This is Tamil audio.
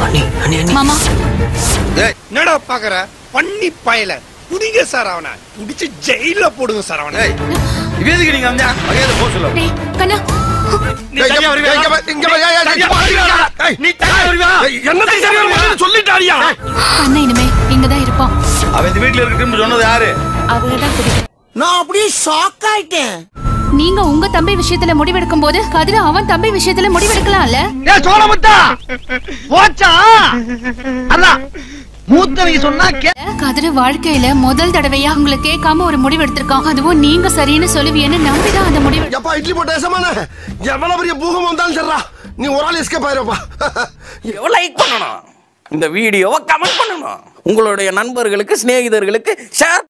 அண்ணி அண்ணி அண்ணி மாமா என்னடா பாக்குற பண்ணி பயல புடிங்க சார் அவனை புடிச்சு ஜெயில போடுங்க சார் அவனை இவேதுக்கு நீங்க வந்தா மரியாதை போக சொல்ல டேய் கண்ணா நீ தனியா வருவியா? தனியா வருவியா? நீ தனியா வருவியா? சொல்லிட்டாரியா அண்ணன் இனிமே இங்கதான் இருப்பான் அவன் இந்த வீட்டுல இருக்குன்னு சொன்னது யாரு அவங்க தான் குடிக்க நான் அப்படியே ஷாக் ஆயிட்டேன் நீங்க உங்க தம்பி விஷயத்துல முடிவெடுக்கும் போது கதிர அவன் தம்பி விஷயத்துல முடிவெடுக்கலாம்ல ஏ சோழமுத்தா போச்சா அதான் மூத்தவங்க சொன்னா கே கதிர வாழ்க்கையில முதல் தடவையா உங்களை கேட்காம ஒரு முடிவு எடுத்திருக்கான் அதுவும் நீங்க சரின்னு சொல்லுவீன்னு நம்பிதான் அந்த முடிவு எப்பா இட்லி போட்ட ஏசமான எவ்வளவு பெரிய பூகம் வந்தாலும் சரிடா நீ ஒரு ஆள் எஸ்கேப் ஆயிருப்பா லைக் பண்ணணும் இந்த வீடியோவை கமெண்ட் பண்ணணும் உங்களுடைய நண்பர்களுக்கு சிநேகிதர்களுக்கு ஷேர்